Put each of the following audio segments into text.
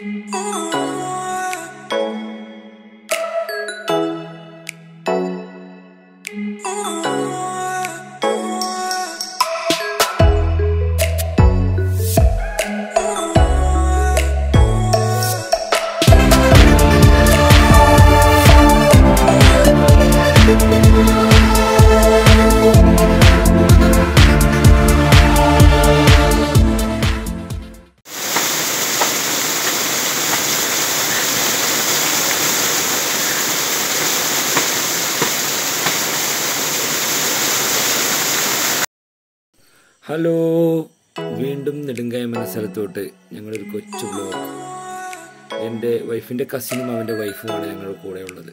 hello വീണ്ടും നെടുങ്കായം എന്ന സ്ഥലത്തോട്ട് ഞങ്ങളൊരു കൊച്ചു ബ്ലോഗ് എൻ്റെ വൈഫിൻ്റെ കസിനും അവൻ്റെ വൈഫുമാണ് ഞങ്ങളുടെ കൂടെ ഉള്ളത്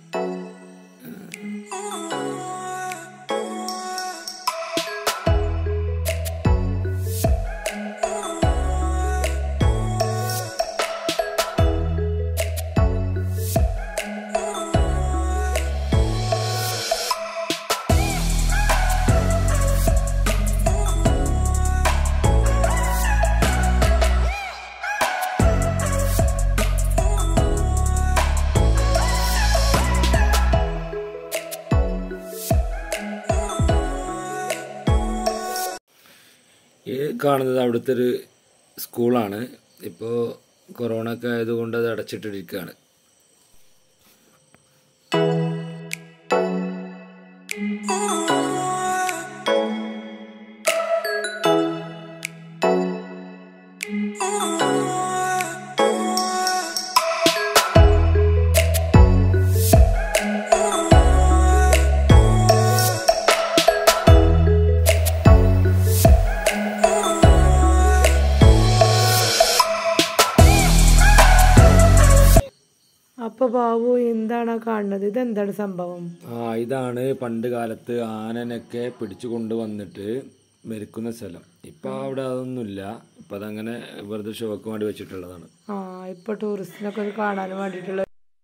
ഈ കാണുന്നത് അവിടുത്തെ ഒരു സ്കൂളാണ് ഇപ്പോൾ കൊറോണ ഒക്കെ ആയതുകൊണ്ട് അത് അടച്ചിട്ടിരിക്കുകയാണ് അപ്പൊ ബാബു എന്താണ് ആ കാണുന്നത് ഇതെന്താണ് സംഭവം ആ ഇതാണ് പണ്ട് കാലത്ത് ആനനൊക്കെ പിടിച്ചു കൊണ്ടുവന്നിട്ട് മെരുക്കുന്ന സ്ഥലം ഇപ്പൊ അവിടെ അതൊന്നുമില്ല ഇപ്പൊ അതങ്ങനെ വെറുതെ ഷോക്ക് വേണ്ടി വെച്ചിട്ടുള്ളതാണ് ആ ഇപ്പൊ ടൂറിസ്റ്റിനൊക്കെ ഇത് കാണാൻ വേണ്ടിയിട്ടുള്ള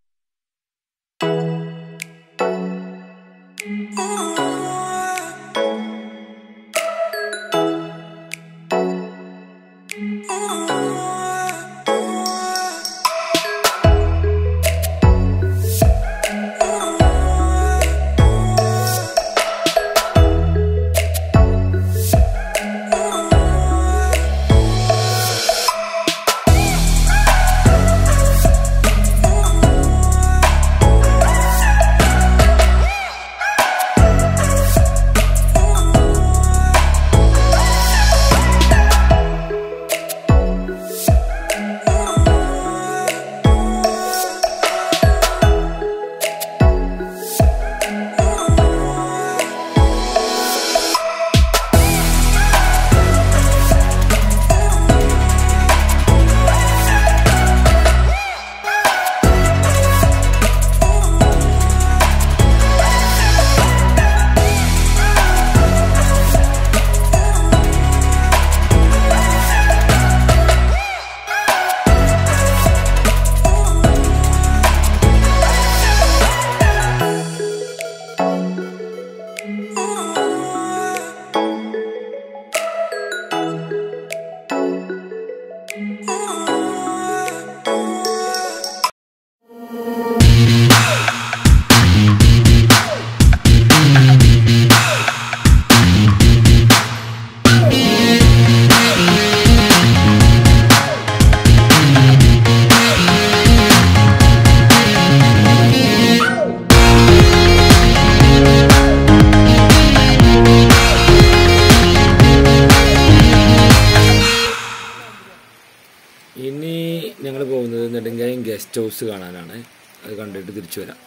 ഇനി ഞങ്ങൾ പോകുന്നത് നെടുങ്കായം ഗസ്റ്റ് ഹൗസ് കാണാനാണ് അത് കണ്ടിട്ട് തിരിച്ചു വരാം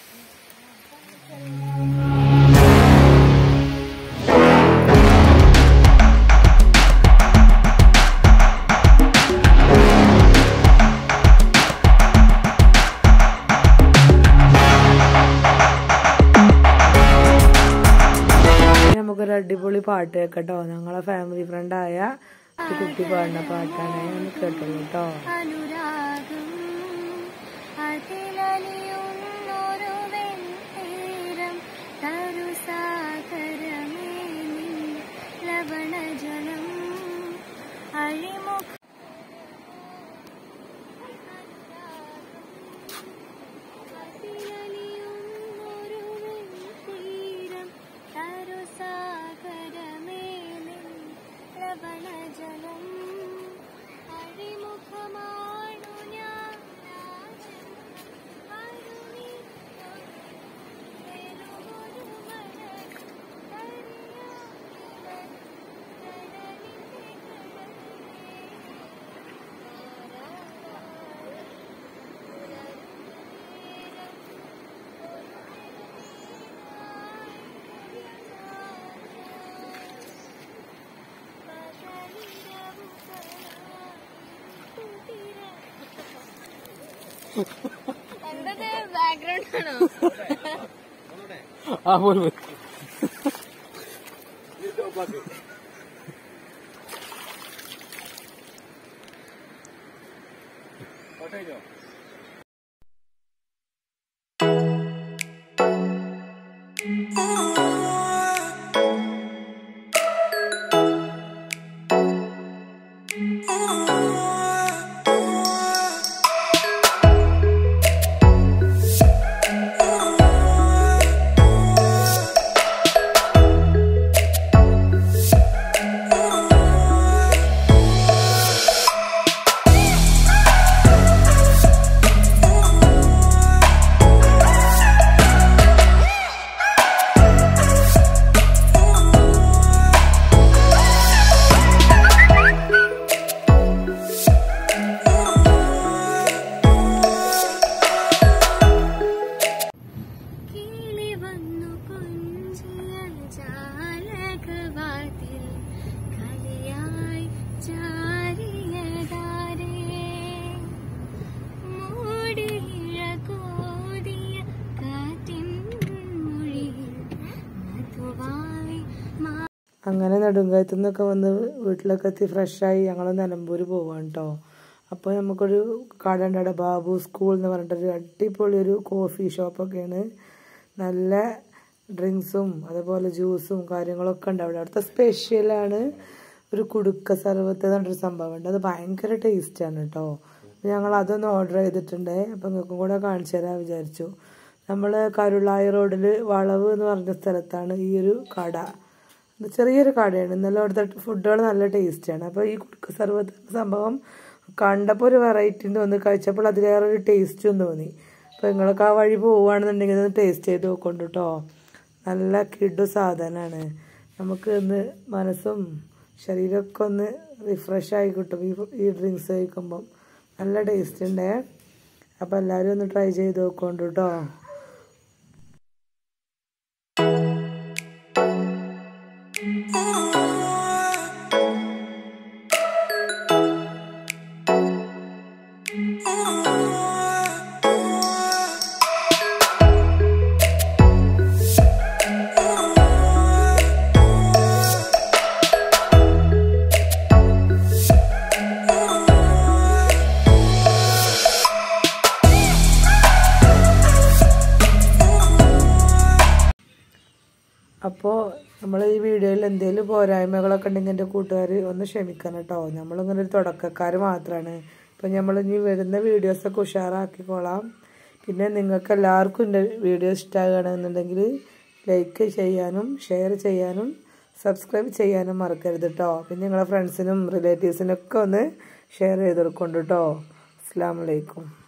നമുക്കൊരു അടിപൊളി പാട്ട് കേൾക്കട്ടോ ഞങ്ങളെ ഫാമിലി ഫ്രണ്ടായ ഒരു കുട്ടി പാടുന്ന പാട്ടാണ് ഒന്ന് കേട്ടോളൂ കേട്ടോ അനുരാഗം അതിലലിയുന്നൊരു വെൺതീരം തരുസാഗരമേ നിൻ ലവണജലം അഴിമുഖ ശ്രവണജലം അഴിമുഖമാണു ഞാൻ അരുണി വെറുമൊരു മഴ എന്തത് ബാക്ക്ഗ്രൗണ്ട് ആണോ ആ പോയി പോയി കിളി വന്നു കൊഞ്ചിയ ജാലകവാതിൽ കളിയായി ചാരിയതാരേ മൂടിയിഴ കോതിയ കാറ്റിൻ മൊഴിയിൽ മധുവായി മാ അങ്ങനെ നെടുങ്കായത്തു നിന്നൊക്കെ വന്ന് വീട്ടിലൊക്കെ എത്തി ഫ്രഷായി ഞങ്ങൾ നിലമ്പൂർ പോവാണ് കേട്ടോ അപ്പോൾ നമുക്കൊരു കട ഉണ്ട് അവിടെ ബാബു സ്കൂൾ എന്ന് പറഞ്ഞിട്ടൊരു അടിപൊളി ഒരു കോഫി ഷോപ്പൊക്കെയാണ് നല്ല ഡ്രിങ്ക്സും അതുപോലെ ജ്യൂസും കാര്യങ്ങളൊക്കെ ഉണ്ട് അവിടെ അവിടുത്തെ സ്പെഷ്യലാണ് ഒരു കുടുക്ക സർവത്ത് എന്ന് പറഞ്ഞൊരു സംഭവം ഉണ്ട് അത് ഭയങ്കര ടേസ്റ്റാണ് കേട്ടോ ഞങ്ങൾ അതൊന്ന് ഓർഡർ ചെയ്തിട്ടുണ്ട് അപ്പം നിങ്ങൾക്കും കൂടെ കാണിച്ചു തരാൻ വിചാരിച്ചു നമ്മൾ കരുളായി റോഡിൽ വളവ് എന്ന് പറഞ്ഞ സ്ഥലത്താണ് ഈ ഒരു കട ഇത് ചെറിയൊരു കടയാണ് ഇന്നലെ അവിടുത്തെ ഫുഡുകൾ നല്ല ടേസ്റ്റാണ് അപ്പോൾ ഈ കുടുക്ക സർവത്ത് സംഭവം കണ്ടപ്പോൾ ഒരു വെറൈറ്റി തോന്നി കഴിച്ചപ്പോൾ അതിലേറെ ഒരു ടേസ്റ്റും തോന്നി അപ്പോൾ നിങ്ങളൊക്കെ ആ വഴി പോവുകയാണെന്നുണ്ടെങ്കിൽ ഒന്ന് ടേസ്റ്റ് ചെയ്ത് നോക്കൊണ്ട് കേട്ടോ നല്ല കിഡു സാധനമാണ് നമുക്ക് ഒന്ന് മനസ്സും ശരീരമൊക്കെ ഒന്ന് റിഫ്രഷ് ആയി കിട്ടും ഈ ഈ ഡ്രിങ്ക്സ് കഴിക്കുമ്പം നല്ല ടേസ്റ്റ് ഉണ്ടേ അപ്പോൾ എല്ലാവരും ഒന്ന് ട്രൈ ചെയ്ത് നോക്കൊണ്ട് കേട്ടോ അപ്പോൾ നമ്മൾ ഈ വീഡിയോയിൽ എന്തെങ്കിലും പോരായ്മകളൊക്കെ ഉണ്ടെങ്കിൽ എൻ്റെ കൂട്ടുകാർ ഒന്ന് ക്ഷമിക്കണം കേട്ടോ നമ്മളിങ്ങനെ ഒരു തുടക്കക്കാർ മാത്രമാണ് അപ്പോൾ നമ്മൾ ഇനി വരുന്ന വീഡിയോസൊക്കെ ഉഷാറാക്കിക്കോളാം പിന്നെ നിങ്ങൾക്ക് എല്ലാവർക്കും എൻ്റെ വീഡിയോ ഇഷ്ടമാകുകയാണെന്നുണ്ടെങ്കിൽ ലൈക്ക് ചെയ്യാനും ഷെയർ ചെയ്യാനും സബ്സ്ക്രൈബ് ചെയ്യാനും മറക്കരുത് കേട്ടോ പിന്നെ നിങ്ങളെ ഫ്രണ്ട്സിനും റിലേറ്റീവ്സിനൊക്കെ ഒന്ന് ഷെയർ ചെയ്ത് കൊടുക്കൊണ്ട് കേട്ടോ അസ്സാം വലൈക്കും